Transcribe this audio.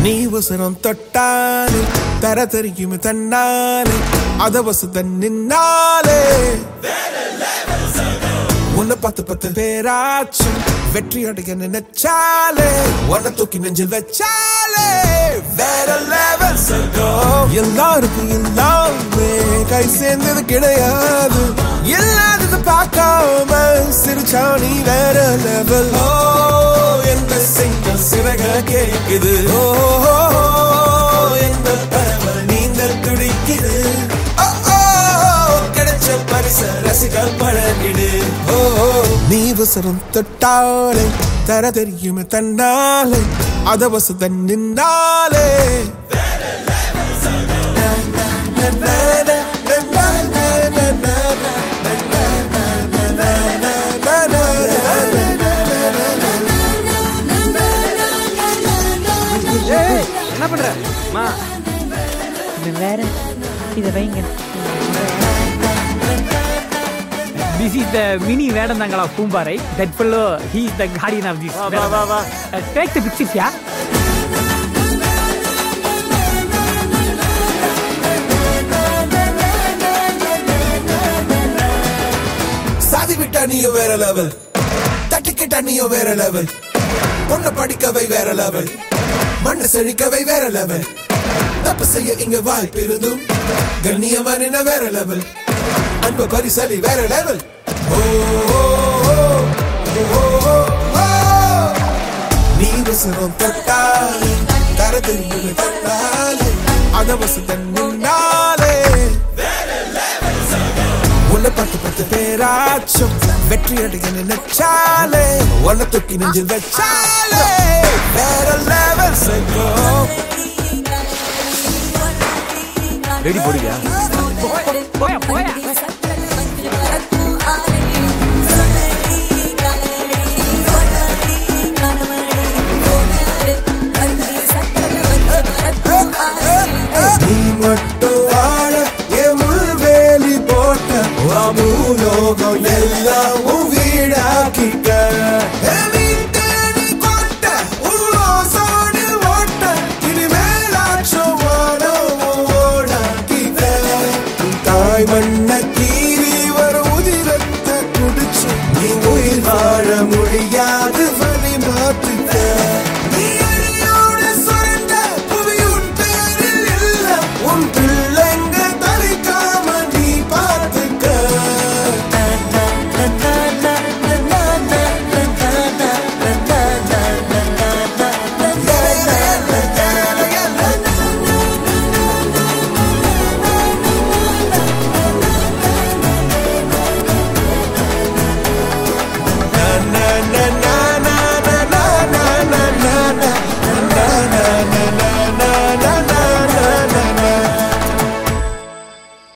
நீ உசரம் தொட்டாலே தர தெரியும் தன்னாலே அத வசத நின்னாலே உன்னை பத்து பத்து பேராச்சும் வெற்றி அடைய நினைச்சாலே உன்னை தூக்கி நெஞ்சில் வச்சாலே வேற லெவல் சொர்க்கம் எல்லாருக்கும் எல்லாமே கை சேர்ந்தது கிடையாது இல்லாதது பார்க்காம சிரிச்சா நீ வேற லெவல் ஓ எந்த செய்ய சிறக கேக்குது ஓ எந்த பறவை நீந்தல் துடிக்குது ஓ, ஓ, கிடைச்ச பரிச ரசிகள் பழகிடு ஓ நீ வசரம் தொட்டாலே தர தெரியுமே தன்னாலே அத வசத நின்னாலே என்ன பண்ற மா இது வேற இதை வைங்க This is the mini Vedantangala Kumba, right? That fellow, he is the guardian of this. வா வா வா வா Uh, take the pictures, yeah? சாதி விட்டா நீயும் வேற லெவல் தட்டிக்கிட்டா நீயும் வேற லெவல் பொண்ணை படிக்கவை வேற லெவல் மண்ணை செழிக்கவை வேற லெவல் தப்பு செய்ய இங்க வாய்ப்பு இருந்தும் கண்ணியமா நின்ன வேற லெவல் அன்பு பரிசலி வேற லெவல் ஓ ஓ, ஓ, ஓ, ஓ, ஓ. நீ வசனம் தொட்டாலே தர தெரியும் தன்னாலே அத வசதன் நின்னாலே உன்னை பத்து பத்து பேராச்சும் வெற்றி அடைய நினைச்சாலே உன்னை தூக்கி நெஞ்சில் வச்சாலே வேற லெவல் செல்லும் ரெடி போடுவியா போயா, போயா.